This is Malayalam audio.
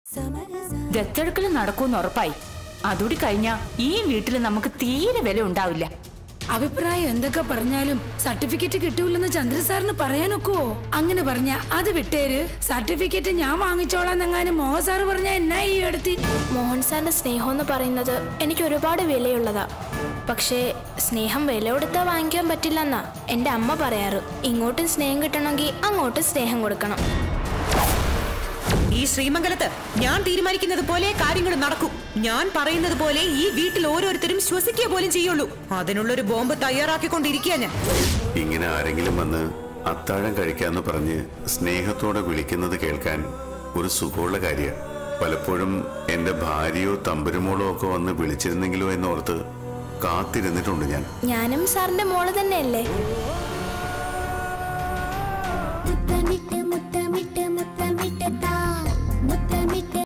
ദത്തെടുക്കൽ നടക്കൂന്ന് ഉറപ്പായി അതുകൂടി കഴിഞ്ഞാ ഈ വീട്ടിൽ നമുക്ക് തീരെ വില ഉണ്ടാവില്ല അഭിപ്രായം എന്തൊക്കെ പറഞ്ഞാലും സർട്ടിഫിക്കറ്റ് കിട്ടൂലെന്ന് ചന്ദ്രസാറിന് പറയാനൊക്കുവോ അങ്ങനെ പറഞ്ഞ അത് വിട്ടേര് സർട്ടിഫിക്കറ്റ് ഞാൻ വാങ്ങിച്ചോളാന്നെങ്ങാനും മോഹൻ സാറ് പറഞ്ഞ എന്നാ ഈ അടുത്ത് മോഹൻ സാറിന്റെ സ്നേഹം എന്ന് പറയുന്നത് എനിക്ക് ഒരുപാട് വിലയുള്ളതാ പക്ഷേ സ്നേഹം വില കൊടുത്താൽ വാങ്ങിക്കാൻ പറ്റില്ലെന്നാ എൻ്റെ അമ്മ പറയാറ് ഇങ്ങോട്ടും സ്നേഹം കിട്ടണമെങ്കിൽ അങ്ങോട്ടും സ്നേഹം കൊടുക്കണം ഈ ശ്രീമംഗലത്ത് ഞാൻ തീരുമാനിക്കുന്നത് പോലെ കാര്യങ്ങൾ നടക്കും ഞാൻ പറയുന്നത് പോലെ ഈ വീട്ടിൽ ഓരോരുത്തരും ശ്വസിക്കുക പോലും ചെയ്യുള്ളൂ അതിനുള്ളൊരു ബോംബ് തയ്യാറാക്കിക്കൊണ്ടിരിക്കുക ഞാൻ ഇങ്ങനെ ആരെങ്കിലും വന്ന് അത്താഴം കഴിക്കാന്ന് പറഞ്ഞ് സ്നേഹത്തോടെ വിളിക്കുന്നത് കേൾക്കാൻ ഒരു സുഖമുള്ള കാര്യമാണ് പലപ്പോഴും എന്റെ ഭാര്യയോ തമ്പുരുമോളോ ഒക്കെ വന്ന് വിളിച്ചിരുന്നെങ്കിലോ എന്നോർത്ത് കാത്തിരുന്നിട്ടുണ്ട് ഞാൻ ഞാനും സാറിന്റെ മോള് തന്നെയല്ലേ